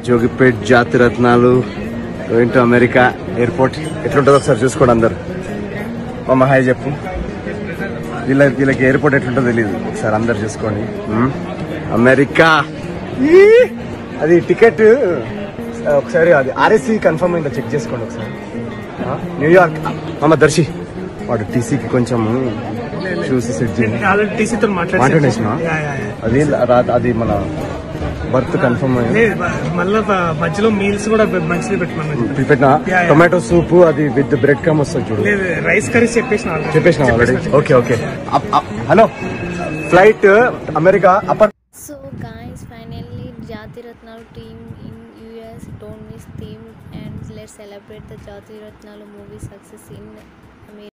జోగిపేట్ జాతి రత్నాలు going to America airport ఎట్లుంటుందో ఒకసారి చూసుకోండి అందరు మా హాయ్ చెప్పు వీళ్ళ వీళ్ళకి ఎయిర్పోర్ట్ ఎట్లుంటుందో తెలియదు ఒకసారి అందరు చూసుకోండి మ్మ్. అమెరికా ఈ! అది టికెట్ ఒకసారి అది ఆర్ఎస్సి కన్ఫర్మ్ అయిందో చెక్ చేసుకోండి ఒకసారి ఆ, న్యూయార్క్ అమ్మ దర్శి వాడు టీసీకి కొంచెం చూసి సెట్ చేయండి ఆల్రెడీ టీసీతో మాట్లాడేసినా? అది రా- అది మన బర్త్ కన్ఫర్మ్ అయింది లేదు బ- మళ్ళా బ- మధ్యలో మీల్స్ కూడా బె- మంచిది పెట్టమన్నా పెట్టిన యా, యా. టొమాటో సూప్ అది విత్ బ్రెడ్ కమ్ వస్తుంది చూడు లేదు రైస్ కర్రీస్ చెప్పేసిన already. చెప్పేసిన already okay okay hello flight America upper So guys, finally Jati Ratnalu team in US don't miss team and let's celebrate the Jati Ratnalu movie success in